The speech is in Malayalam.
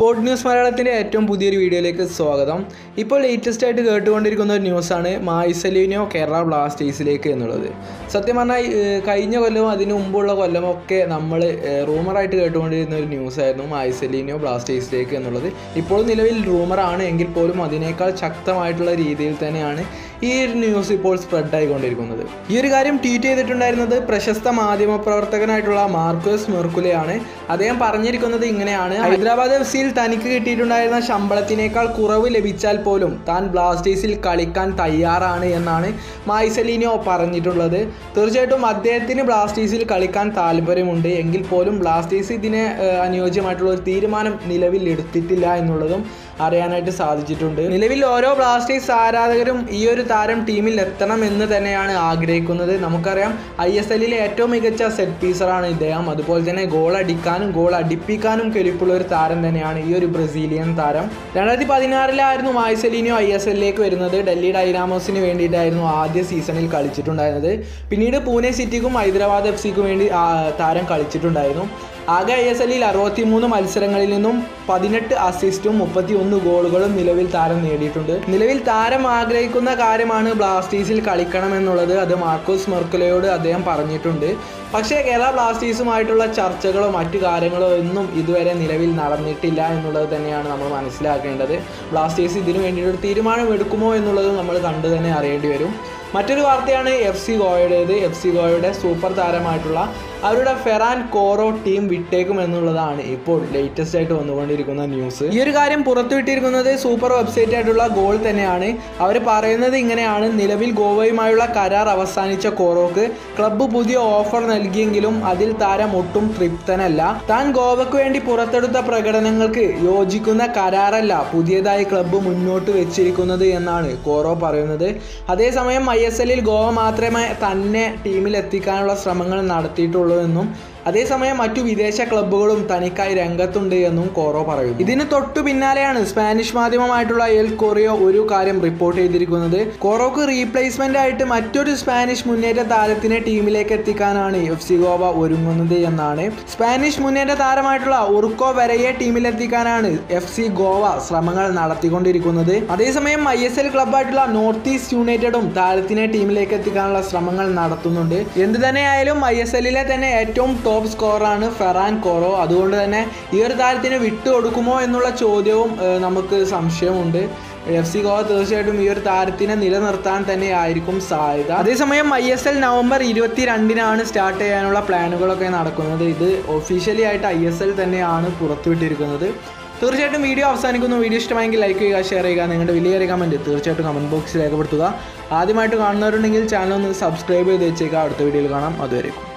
സ്പോർട് ന്യൂസ് മലയാളത്തിൻ്റെ ഏറ്റവും പുതിയൊരു വീഡിയോയിലേക്ക് സ്വാഗതം ഇപ്പോൾ ലേറ്റസ്റ്റ് ആയിട്ട് കേട്ടുകൊണ്ടിരിക്കുന്ന ഒരു ന്യൂസാണ് മായ്സലീനോ കേരള ബ്ലാസ്റ്റേഴ്സിലേക്ക് എന്നുള്ളത് സത്യം പറഞ്ഞാൽ ഏഹ്, കഴിഞ്ഞ കൊല്ലവും അതിന് മുമ്പുള്ള കൊല്ലമൊക്കെ നമ്മൾ റൂമറായിട്ട് കേട്ടുകൊണ്ടിരുന്ന ഒരു ന്യൂസായിരുന്നു മായ്സലീനോ ബ്ലാസ്റ്റേഴ്സിലേക്ക് എന്നുള്ളത് ഇപ്പോൾ നിലവിൽ റൂമറാണ് എങ്കിൽ പോലും അതിനേക്കാൾ ശക്തമായിട്ടുള്ള രീതിയിൽ തന്നെയാണ് ഈ ഒരു ന്യൂസ് ഇപ്പോൾ സ്പ്രെഡ് ആയിക്കൊണ്ടിരിക്കുന്നത് ഈ ഒരു കാര്യം ട്വീറ്റ് ചെയ്തിട്ടുണ്ടായിരുന്നത് പ്രശസ്ത മാധ്യമ പ്രവർത്തകനായിട്ടുള്ള മാർക്കോസ് മെർക്കുലയാണ് അദ്ദേഹം പറഞ്ഞിരിക്കുന്നത് ഇങ്ങനെയാണ് ഹൈദരാബാദ് എഫ് സിയിൽ തനിക്ക് കിട്ടിയിട്ടുണ്ടായിരുന്ന ശമ്പളത്തിനേക്കാൾ കുറവ് ലഭിച്ചാൽ പോലും താൻ ബ്ലാസ്റ്റേഴ്സിൽ കളിക്കാൻ തയ്യാറാണ് എന്നാണ് മായ്സലീനോ പറഞ്ഞിട്ടുള്ളത് തീർച്ചയായിട്ടും അദ്ദേഹത്തിന് ബ്ലാസ്റ്റേഴ്സിൽ കളിക്കാൻ താല്പര്യമുണ്ട് എങ്കിൽ പോലും ബ്ലാസ്റ്റേഴ്സ് ഇതിനെ ഏഹ്, അനുയോജ്യമായിട്ടുള്ള ഒരു തീരുമാനം നിലവിൽ എടുത്തിട്ടില്ല എന്നുള്ളതും അറിയാനായിട്ട് സാധിച്ചിട്ടുണ്ട് നിലവിൽ ഓരോ ബ്ലാസ്റ്റേഴ്സ് ആരാധകരും ഈ ഒരു താരം ടീമിൽ എത്തണം എന്ന് തന്നെയാണ് ആഗ്രഹിക്കുന്നത് നമുക്കറിയാം ഐ എസ് എല്ലിലെ ഏറ്റവും മികച്ച സെറ്റ് പീസറാണ് ഇദ്ദേഹം അതുപോലെ തന്നെ ഗോൾ അടിക്കാനും ഗോൾ അടിപ്പിക്കാനും കെലിപ്പുള്ള ഒരു താരം തന്നെയാണ് ഈ ഒരു ബ്രസീലിയൻ താരം രണ്ടായിരത്തി പതിനാറിലായിരുന്നു മായ്സലീനിയോ ഐ എസ് എല്ലിലേക്ക് വരുന്നത് ഡൽഹി ഡൈനാമോസിന് വേണ്ടിയിട്ടായിരുന്നു ആദ്യ സീസണിൽ കളിച്ചിട്ടുണ്ടായിരുന്നത് പിന്നീട് പൂനെ സിറ്റിക്കും ഹൈദരാബാദ് എഫ് സിക്കും വേണ്ടി ആ, താരം കളിച്ചിട്ടുണ്ടായിരുന്നു ആകെ ഐ എസ് എല്ലിൽ അറുപത്തി മൂന്ന് മത്സരങ്ങളിൽ നിന്നും പതിനെട്ട് അസിസ്റ്റും മുപ്പത്തി ഒന്ന് ഗോളുകളും നിലവിൽ താരം നേടിയിട്ടുണ്ട് നിലവിൽ താരം ആഗ്രഹിക്കുന്ന കാര്യമാണ് ബ്ലാസ്റ്റേഴ്സിൽ കളിക്കണമെന്നുള്ളത് അത് മാർക്കോസ് മെർക്കുലയോട് അദ്ദേഹം പറഞ്ഞിട്ടുണ്ട് പക്ഷേ കേരള ബ്ലാസ്റ്റേഴ്സുമായിട്ടുള്ള ചർച്ചകളോ മറ്റു കാര്യങ്ങളോ ഒന്നും ഇതുവരെ നിലവിൽ നടന്നിട്ടില്ല എന്നുള്ളത് തന്നെയാണ് നമ്മൾ മനസ്സിലാക്കേണ്ടത് ബ്ലാസ്റ്റേഴ്സ് ഇതിനു വേണ്ടിയിട്ടൊരു തീരുമാനം എടുക്കുമോ എന്നുള്ളത് നമ്മൾ കണ്ടു തന്നെ അറിയേണ്ടി വരും മറ്റൊരു വാർത്തയാണ് എഫ് സി ഗോയുടേത് എഫ് സി ഗോയുടെ സൂപ്പർ താരമായിട്ടുള്ള അവരുടെ ഫെറാൻ കോറോ ടീം വിട്ടേക്കും എന്നുള്ളതാണ് ഇപ്പോൾ ലേറ്റസ്റ്റ് ആയിട്ട് വന്നുകൊണ്ടിരിക്കുന്ന ന്യൂസ് ഈ ഒരു കാര്യം പുറത്തുവിട്ടിരിക്കുന്നത് സൂപ്പർ വെബ്സൈറ്റ് ആയിട്ടുള്ള ഗോൾ തന്നെയാണ് അവർ പറയുന്നത് ഇങ്ങനെയാണ് നിലവിൽ ഗോവയുമായുള്ള കരാർ അവസാനിച്ച കോറോക്ക് ക്ലബ്ബ് പുതിയ ഓഫർ നൽകിയെങ്കിലും അതിൽ താരം ഒട്ടും തൃപ്തനല്ല താൻ ഗോവയ്ക്ക് വേണ്ടി പുറത്തെടുത്ത പ്രകടനങ്ങൾക്ക് യോജിക്കുന്ന കരാറല്ല പുതിയതായി ക്ലബ്ബ് മുന്നോട്ട് വെച്ചിരിക്കുന്നത് എന്നാണ് കോറോ പറയുന്നത് അതേസമയം ഐ എസ് എല്ലിൽ ഗോവ മാത്രമേ തന്നെ ടീമിൽ എത്തിക്കാനുള്ള ശ്രമങ്ങൾ നടത്തിയിട്ടുള്ളൂ എന്നും അതേസമയം മറ്റു വിദേശ ക്ലബ്ബുകളും തനിക്കായി രംഗത്തുണ്ട് എന്നും കോറോ പറയുന്നു ഇതിന് തൊട്ടു പിന്നാലെയാണ് സ്പാനിഷ് മാധ്യമമായിട്ടുള്ള എൽ കൊറിയോ ഒരു കാര്യം റിപ്പോർട്ട് ചെയ്തിരിക്കുന്നത് കോറോക്ക് റീപ്ലേസ്മെന്റ് ആയിട്ട് മറ്റൊരു സ്പാനിഷ് മുന്നേറ്റ താരത്തിനെ ടീമിലേക്ക് എത്തിക്കാനാണ് എഫ് സി ഗോവ ഒരുങ്ങുന്നത് എന്നാണ് സ്പാനിഷ് മുന്നേറ്റ താരമായിട്ടുള്ള ഉറുക്കോ വരയെ ടീമിലെത്തിക്കാനാണ് എഫ് സി ഗോവ ശ്രമങ്ങൾ നടത്തിക്കൊണ്ടിരിക്കുന്നത് അതേസമയം ഐ എസ് എൽ ക്ലബ്ബായിട്ടുള്ള നോർത്ത് ഈസ്റ്റ് യുണൈറ്റഡും താരത്തിനെ ടീമിലേക്ക് എത്തിക്കാനുള്ള ശ്രമങ്ങൾ നടത്തുന്നുണ്ട് എന്ത് തന്നെയായാലും ഐ എസ് എല്ലിലെ തന്നെ ഏറ്റവും ടോപ്പ് സ്കോറാണ് ഫെറാൻ കോറോ അതുകൊണ്ട് തന്നെ ഈ ഒരു താരത്തിന് വിട്ടുകൊടുക്കുമോ എന്നുള്ള ചോദ്യവും ഏഹ്, നമുക്ക് സംശയമുണ്ട് എഫ് സി ഗോവ തീർച്ചയായിട്ടും ഈ ഒരു താരത്തിനെ നിലനിർത്താൻ തന്നെ ആയിരിക്കും സാധ്യത അതേസമയം ഐ എസ് എൽ നവംബർ ഇരുപത്തി രണ്ടിനാണ് സ്റ്റാർട്ട് ചെയ്യാനുള്ള പ്ലാനുകളൊക്കെ നടക്കുന്നത് ഇത് ഒഫീഷ്യലി ആയിട്ട് ഐ എസ് എൽ തന്നെയാണ് പുറത്തുവിട്ടിരിക്കുന്നത് തീർച്ചയായിട്ടും വീഡിയോ അവസാനിക്കുന്നു വീഡിയോ ഇഷ്ടമായെങ്കിൽ ലൈക്ക് ചെയ്യുക ഷെയർ ചെയ്യുക നിങ്ങളുടെ വലിയൊരു കമൻറ്റ് തീർച്ചയായിട്ടും കമൻറ്റ് ബോക്സിൽ രേഖപ്പെടുത്തുക ആദ്യമായിട്ട് കാണുന്നവരുണ്ടെങ്കിൽ ചാനൽ ഒന്ന് സബ്സ്ക്രൈബ് ചെയ്ത് വെച്ചേക്കുക അടുത്ത വീഡിയോയിൽ കാണാം അതുവരെയും